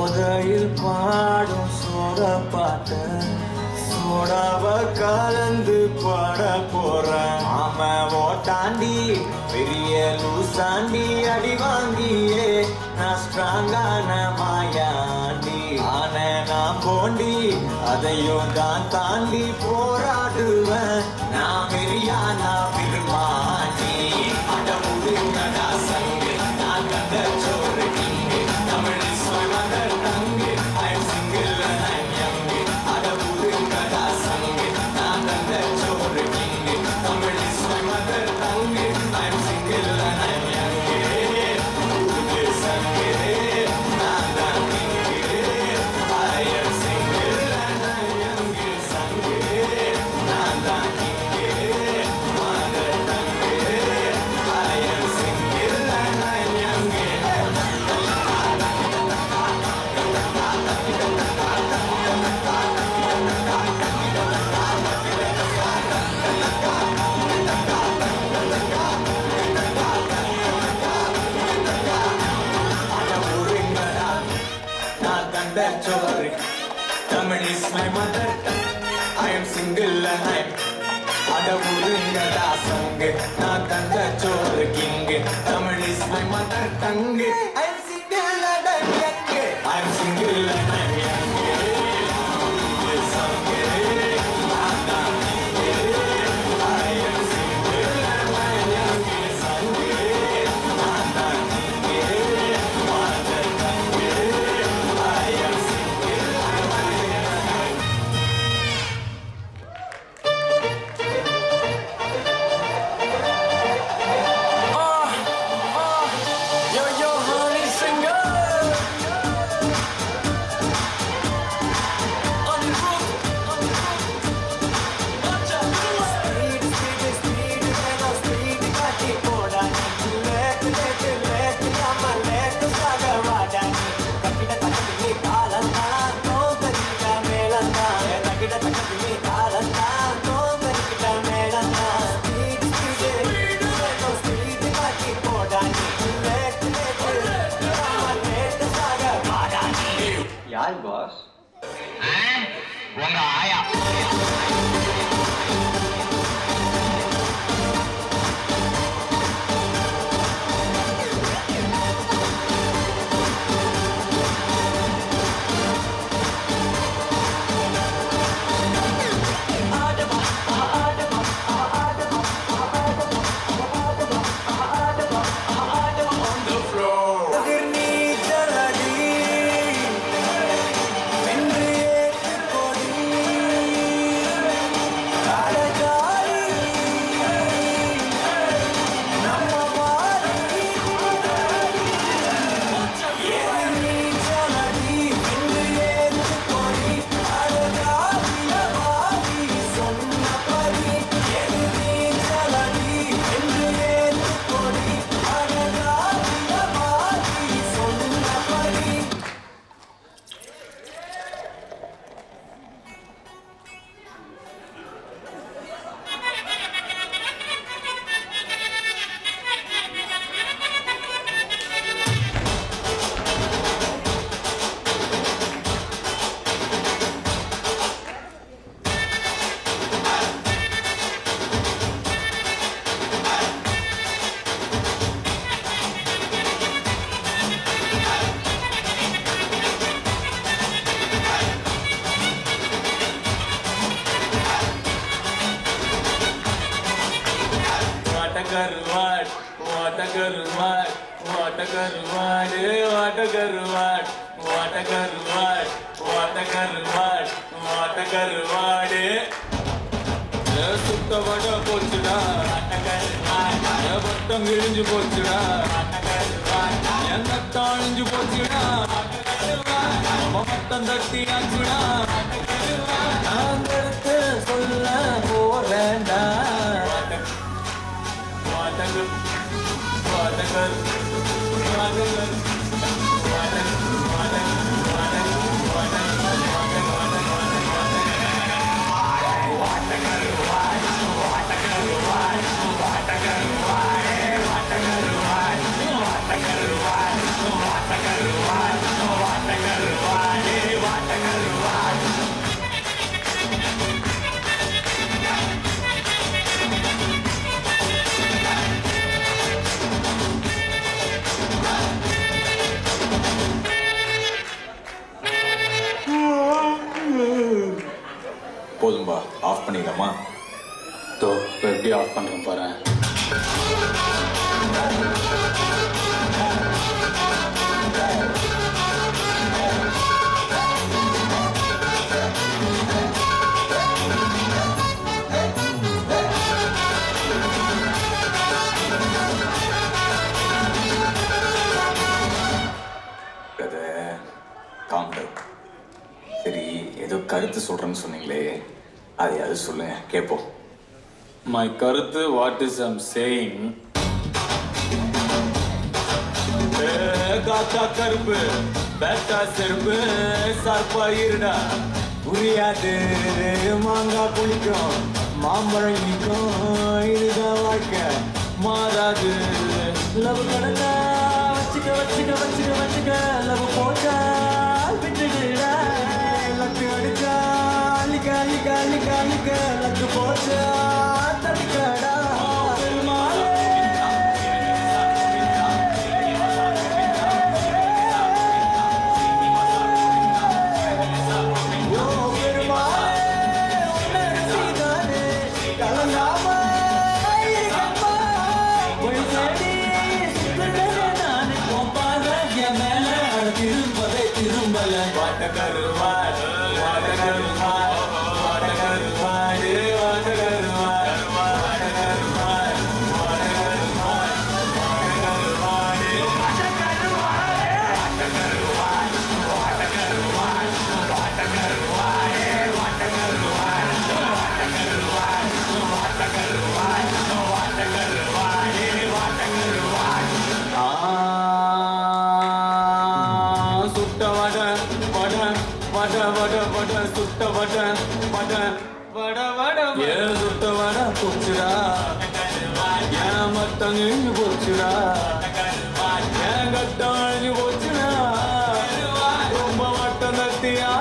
போதையில் பாடும் சோட பாட்டு சோடாவ கலந்து பாட போறேன் ஆம ஓட்டாண்டி பெரிய லூசாண்டி அடி வாங்கியே நான் ஸ்ட்ராங்கான மாயாண்டி ஆன நான் போண்டி அதையும் தான் தாண்டி போராடுவேன் நான் பெரியா நான் பெருமாண்டி அட முதுங்கடா சங்கு நான் கண்ட சோறு king Tamil is my mother tongue I'm single and I'm young அட முதுங்கடா சங்கு நான் கண்ட சோறு king Tamil is my mother tongue I'm single and I'm young Urdu சங்கு நான் தான் king I am single and I'm young சங்கு நான் தான் கிங்கு mother tongue I am single and I'm young அட ஊருங்கடா, நான் கண்ட சோறு Tamil is my mother I am single I'm அட ஊருங்கடா சங்கு நான் கண்ட சோறு king Tamil is my mother tongue I am single and I'm young I am single and I'm young சங்கு நான் தான் king I am single and I'm young சங்கு நான் தான் king mother tongue I am single and I'm young Yo, yo, honey, singer. On the roof, on the roof. Watch out. Speed, speed, speed, வேணும் speed காட்டி போடா நீ. லேக்கு, லேக்கு, லேக்கு, நம்ம லேக்கு சாக வாடா நீ. தக்கிட தக்கத்து நீ தாளந்தான், தோத்தரிக்கிட்ட மேளந்தான். ஏ, தக்கிட தக்கத்து நீ தாளந்தான், தோத்தரிக்கிட்ட மேளந்தான். Speed, speed, வேணும் speed காட்டி போடா நீ. லேக்கு, லேக்கு, நம்ம லேக்கு சாக வாடா நீ. யார் பாஸ் உங்க ஆயா உதிர் நீச்சலடி, வென்று ஏற்றுக் கொடி. அழகாரி, நம்ம வாரி. எதிர் நீச்சலடி, வென்று ஏற்றுக் கொடி. அழகாரிய வாரி, சொன்னபடி. எதிர் நீச்சலடி, வென்று ஏற்றுக் கொடி. அழகாரிய வாரி, சொன்னபடி What a garwad, what a garwad, what a garwad, what a garwad, what a garwad, what a garwad, what a garwad. சுத்தப்பட போச்சுடா என் பட்டம் கிழிஞ்சு போச்சுடா என் நத்தம் அழிஞ்சு போச்சுடா மட்டம் தட்டி ஆச்சுடா நான் கருத்து சொல்ல போறேன்டா வாட்டகர் வாட்டகர் வாட்டகர் வாட்டகர் வாட்டகர் வாட்டகர் ஓகேவா ஆஃப் பண்ணிடலாமா தோ இப்போ எப்படி ஆஃப் பண்ணுறேன் பாரு கதை காம்டர் சரி ஏதோ கருத்து சொல்றேன்னு சொன்னீங்களே அதையாவது சொல்லுங்க கேட்போம் மை கருத்து வாட் இஸ் ஐம் சேயிங் காக்கா கருப்பு பேட்டா செருப்பு சார்பா இருடா புரியாது மாங்காய் புளிக்கும் மாம்பழம் இனிக்கும் இதுதான் வாழ்க்கை மாறாது லவ் கடந்தா வச்சுக்க வச்சுக்க வச்சுக்க வச்சுக்க லவ் போட்டா விட்டுடுடா லக்கு அடிச்சா அழிக்க அழிக்க அழிக்க அழிக்க லக்கு போச்சா தடுக்கடா பெருமாளே ஓ பெருமாளே உன்னை ரசிதானே கலங்காம இருக்கம்மா போய் தேடி சுத்தனே நானே கோபால என் மேல அட திரும்பவே திரும்பல வாட்ட கருவார் வாட்ட கருவார் வாட்ட கருவார் வாட்ட கருவார் வாட்ட கருவார் வாட்ட கருவார் வாட்ட கருவார் சுட்ட வட வட வட வட வட சுட்ட வட வட வட வட ஏன் சுட்ட வட போச்சுடா ஏன் மத்தம் நின்று போச்சுடா ஏன் கட்டம் அழிஞ்சு போச்சுடா ரொம்ப வட்டம் தத்தியா